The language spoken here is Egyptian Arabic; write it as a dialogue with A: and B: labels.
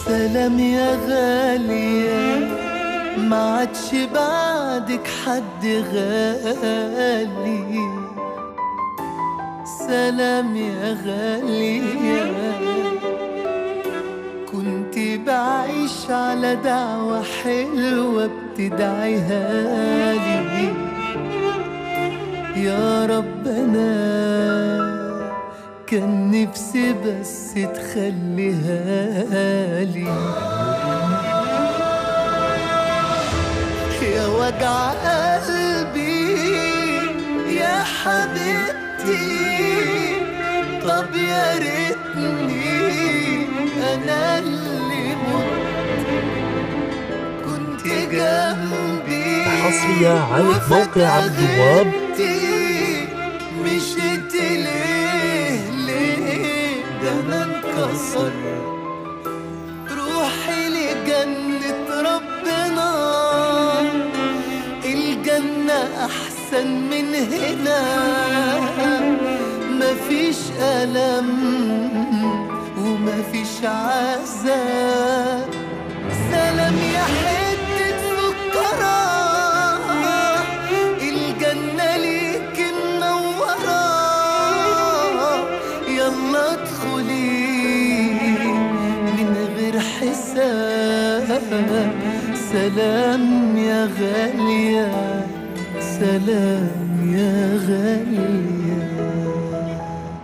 A: سلام يا غالية ما عادش بعدك حد غالي سلام يا غالية كنت بعيش على دعوة حلوة بتدعيها لي يا ربنا كان نفسي بس تخليها لي يا وجع قلبي يا حبيبتي طب يا ريتني انا اللي مت كنت جنبي
B: حصرية على موقع عبد الوهاب
A: واتغبتي مشيت ليه ليه ده انا انكسر روحي لجنة ربنا الجنة أحسن من هنا مفيش ألم ومفيش عذاب سلام يا حتة سكرة الجنة ليك منورة يلا ادخلي من غير حساب سلام يا غالية سلام يا غالية